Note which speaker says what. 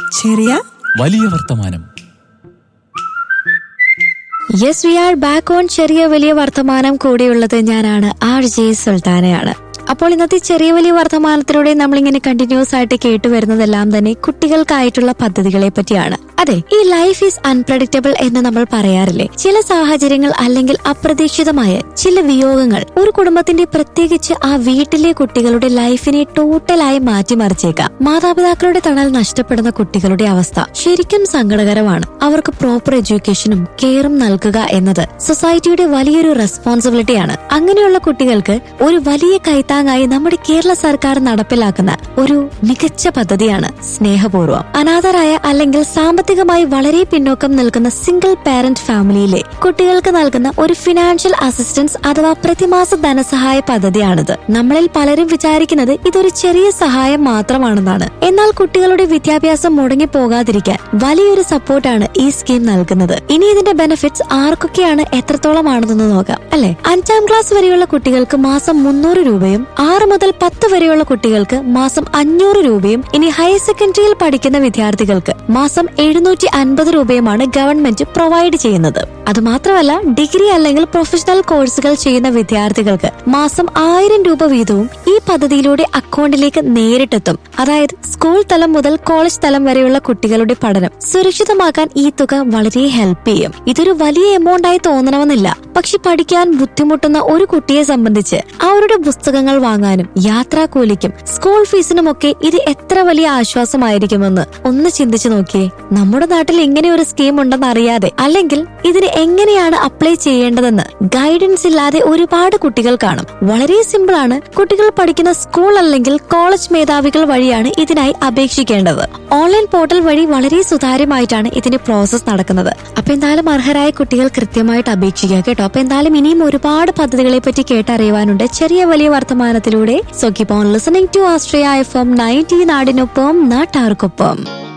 Speaker 1: ചെറിയ
Speaker 2: വലിയ വർത്തമാനം
Speaker 3: yes we are back on ചെറിയ വലിയ വർത്തമാനം കൂടിയുള്ളത് ഞാനാണ് ആർ ജെ സുൽത്താനയാണ് അപ്പോൾ ഇന്നത്തെ ചെറിയ വലിയ വർത്തമാനത്തിലൂടെ നമ്മളിങ്ങനെ കണ്ടിന്യൂസ് ആയിട്ട് കേട്ടുവരുന്നതെല്ലാം തന്നെ കുട്ടികൾക്കായിട്ടുള്ള പദ്ധതികളെ പറ്റിയാണ് അതെ ഈ ലൈഫ് ഈസ് അൺപ്രഡിക്റ്റബിൾ എന്ന് നമ്മൾ പറയാറില്ലേ ചില സാഹചര്യങ്ങൾ അല്ലെങ്കിൽ അപ്രതീക്ഷിതമായ ചില വിയോഗങ്ങൾ ഒരു കുടുംബത്തിന്റെ പ്രത്യേകിച്ച് ആ വീട്ടിലെ കുട്ടികളുടെ ലൈഫിനെ ടോട്ടലായി മാറ്റിമറിച്ചേക്കാം മാതാപിതാക്കളുടെ തണൽ നഷ്ടപ്പെടുന്ന കുട്ടികളുടെ അവസ്ഥ ശരിക്കും സങ്കടകരമാണ് അവർക്ക് പ്രോപ്പർ എഡ്യൂക്കേഷനും കെയറും നൽകുക എന്നത് സൊസൈറ്റിയുടെ വലിയൊരു റെസ്പോൺസിബിലിറ്റിയാണ് അങ്ങനെയുള്ള കുട്ടികൾക്ക് ഒരു വലിയ കൈത്താങ്ങായി നമ്മുടെ കേരള സർക്കാർ നടപ്പിലാക്കുന്ന ഒരു മികച്ച പദ്ധതിയാണ് സ്നേഹപൂർവ്വം അനാഥരായ അല്ലെങ്കിൽ സാമ്പത്തികമായി വളരെ പിന്നോക്കം നിൽക്കുന്ന സിംഗിൾ പാരന്റ് ഫാമിലിയിലെ കുട്ടികൾക്ക് നൽകുന്ന ഒരു ഫിനാൻഷ്യൽ അസിസ്റ്റൻസ് അഥവാ പ്രതിമാസ ധനസഹായ പദ്ധതിയാണിത് നമ്മളിൽ പലരും വിചാരിക്കുന്നത് ഇതൊരു ചെറിയ സഹായം മാത്രമാണെന്നാണ് എന്നാൽ കുട്ടികളുടെ വിദ്യാഭ്യാസം മുടങ്ങി പോകാതിരിക്കാൻ വലിയൊരു സപ്പോർട്ടാണ് ഈ സ്കീം നൽകുന്നത് ഇനി ഇതിന്റെ ബെനിഫിറ്റ്സ് ആർക്കൊക്കെയാണ് എത്രത്തോളമാണെന്ന് നോക്കാം അല്ലെ അഞ്ചാം ക്ലാസ് വരെയുള്ള കുട്ടികൾക്ക് മാസം മുന്നൂറ് രൂപയും ആറ് മുതൽ പത്ത് വരെയുള്ള കുട്ടികൾക്ക് മാസം അഞ്ഞൂറ് രൂപയും ഇനി ഹയർ സെക്കൻഡറിയിൽ പഠിക്കുന്ന വിദ്യാർത്ഥികൾക്ക് മാസം എഴുന്നൂറ്റി അൻപത് രൂപയുമാണ് ഗവൺമെന്റ് പ്രൊവൈഡ് ചെയ്യുന്നത് അത് മാത്രമല്ല ഡിഗ്രി അല്ലെങ്കിൽ പ്രൊഫഷണൽ കോഴ്സുകൾ ചെയ്യുന്ന വിദ്യാർത്ഥികൾക്ക് മാസം ആയിരം രൂപ വീതവും ഈ പദ്ധതിയിലൂടെ അക്കൗണ്ടിലേക്ക് നേരിട്ടെത്തും അതായത് സ്കൂൾ തലം മുതൽ കോളേജ് തലം വരെയുള്ള കുട്ടികളുടെ പഠനം സുരക്ഷിതമാക്കാൻ ഈ തുക വളരെ ഹെൽപ്പ് ചെയ്യും ഇതൊരു വലിയ എമൗണ്ട് ആയി തോന്നണമെന്നില്ല പക്ഷെ പഠിക്കാൻ ബുദ്ധിമുട്ടുന്ന ഒരു കുട്ടിയെ സംബന്ധിച്ച് അവരുടെ പുസ്തകങ്ങൾ വാങ്ങാനും യാത്രാക്കൂലിക്കും സ്കൂൾ ഫീസിനുമൊക്കെ ഇത് എത്ര വലിയ ആശ്വാസമായിരിക്കുമെന്ന് ഒന്ന് ചിന്തിച്ചു നോക്കിയേ നമ്മുടെ നാട്ടിൽ ഇങ്ങനെ ഒരു സ്കീം ഉണ്ടെന്ന് അറിയാതെ അല്ലെങ്കിൽ ഇതിന് എങ്ങനെയാണ് അപ്ലൈ ചെയ്യേണ്ടതെന്ന് ഗൈഡൻസ് ഇല്ലാതെ ഒരുപാട് കുട്ടികൾ കാണും വളരെ സിമ്പിൾ ആണ് കുട്ടികൾ പഠിക്കുന്ന സ്കൂൾ അല്ലെങ്കിൽ കോളേജ് മേധാവികൾ വഴിയാണ് ഇതിനായി അപേക്ഷിക്കേണ്ടത് ഓൺലൈൻ പോർട്ടൽ വഴി വളരെ സുതാര്യമായിട്ടാണ് ഇതിന്റെ പ്രോസസ് നടക്കുന്നത് അപ്പൊ എന്തായാലും അർഹരായ കുട്ടികൾ കൃത്യമായിട്ട് അപേക്ഷിക്കുക കേട്ടോ അപ്പൊ എന്തായാലും ഇനിയും ഒരുപാട് പദ്ധതികളെ പറ്റി കേട്ടറിയുവാനുണ്ട് ചെറിയ വലിയ വർത്തമാനത്തിലൂടെ so keep on listening to Austria F M ninety നാടിനൊപ്പം നാട്ടാർക്കൊപ്പം